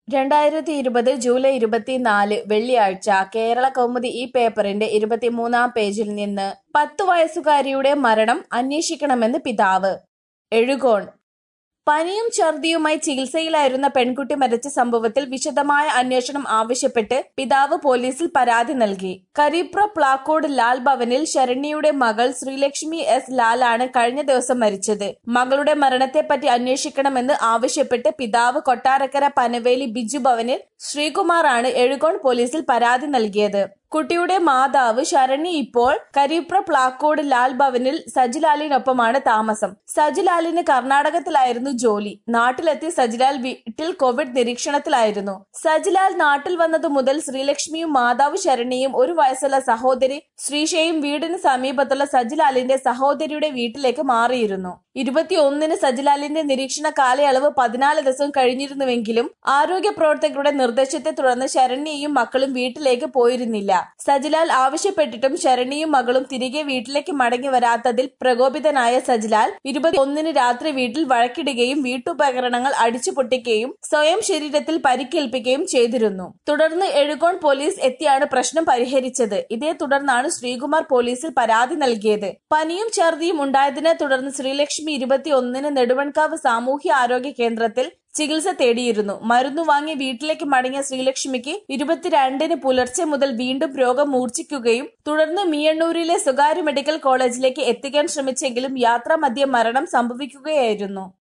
രണ്ടായിരത്തി ഇരുപത് ജൂലൈ ഇരുപത്തിനാല് വെള്ളിയാഴ്ച കേരള കൗമുദി ഈ പേപ്പറിന്റെ ഇരുപത്തിമൂന്നാം പേജിൽ നിന്ന് പത്തു വയസ്സുകാരിയുടെ മരണം അന്വേഷിക്കണമെന്ന് പിതാവ് എഴുകോൺ പനിയും ഛർദിയുമായി ചികിത്സയിലായിരുന്ന പെൺകുട്ടി മരിച്ച സംഭവത്തിൽ വിശദമായ അന്വേഷണം ആവശ്യപ്പെട്ട് പിതാവ് പോലീസിൽ പരാതി നൽകി കരീപ്ര പ്ലാക്കോട് ലാൽ ഭവനിൽ ശരണ്യയുടെ മകൾ ശ്രീലക്ഷ്മി എസ് ലാലാണ് കഴിഞ്ഞ ദിവസം മരിച്ചത് മകളുടെ മരണത്തെപ്പറ്റി അന്വേഷിക്കണമെന്ന് ആവശ്യപ്പെട്ട് പിതാവ് കൊട്ടാരക്കര പനവേലി ബിജു ഭവനിൽ ശ്രീകുമാറാണ് എഴുകോൺ പോലീസിൽ പരാതി നൽകിയത് കുട്ടിയുടെ മാതാവ് ശരണി ഇപ്പോൾ കരീപ്ര പ്ലാക്കോട് ലാൽ ഭവനിൽ സജിലാലിനൊപ്പമാണ് താമസം സജിലാലിന് കർണാടകത്തിലായിരുന്നു ജോലി നാട്ടിലെത്തി സജിലാൽ വീട്ടിൽ കോവിഡ് നിരീക്ഷണത്തിലായിരുന്നു സജിലാൽ നാട്ടിൽ വന്നതു മുതൽ ശ്രീലക്ഷ്മിയും മാതാവ് ശരണിയും ഒരു വയസ്സുള്ള സഹോദരി ശ്രീഷയും വീടിന് സമീപത്തുള്ള സജിലാലിന്റെ സഹോദരിയുടെ വീട്ടിലേക്ക് മാറിയിരുന്നു ഇരുപത്തിയൊന്നിന് സജിലാലിന്റെ നിരീക്ഷണ കാലയളവ് പതിനാല് ദിവസം കഴിഞ്ഞിരുന്നുവെങ്കിലും ആരോഗ്യ പ്രവർത്തകരുടെ നിർദ്ദേശത്തെ തുടർന്ന് ശരണ്യയും മക്കളും വീട്ടിലേക്ക് പോയിരുന്നില്ല സജിലാൽ ആവശ്യപ്പെട്ടിട്ടും ശരണിയും മകളും തിരികെ വീട്ടിലേക്ക് മടങ്ങി വരാത്തതിൽ പ്രകോപിതനായ സജിലാൽ ഇരുപത്തിയൊന്നിന് രാത്രി വീട്ടിൽ വഴക്കിടുകയും വീട്ടുപകരണങ്ങൾ അടിച്ചു പൊട്ടിക്കുകയും സ്വയം ശരീരത്തിൽ പരിക്കേൽപ്പിക്കുകയും ചെയ്തിരുന്നു തുടർന്ന് എഴുകോൺ പോലീസ് എത്തിയാണ് പ്രശ്നം പരിഹരിച്ചത് ഇതേ തുടർന്നാണ് ശ്രീകുമാർ പോലീസിൽ പരാതി നൽകിയത് പനിയും ഛർദിയും ഉണ്ടായതിനെ തുടർന്ന് ശ്രീലക്ഷ്മി ഇരുപത്തിയൊന്നിന് നെടുവൺകാവ് സാമൂഹ്യ ആരോഗ്യ കേന്ദ്രത്തിൽ ചികിത്സ തേടിയിരുന്നു മരുന്നു വാങ്ങി വീട്ടിലേക്ക് മടങ്ങിയ ശ്രീലക്ഷ്മിക്ക് ഇരുപത്തിരണ്ടിന് പുലർച്ചെ മുതൽ വീണ്ടും രോഗം മൂർച്ഛിക്കുകയും തുടർന്ന് മിയണ്ണൂരിലെ സ്വകാര്യ മെഡിക്കൽ കോളേജിലേക്ക് എത്തിക്കാൻ ശ്രമിച്ചെങ്കിലും യാത്രാമധ്യേ മരണം സംഭവിക്കുകയായിരുന്നു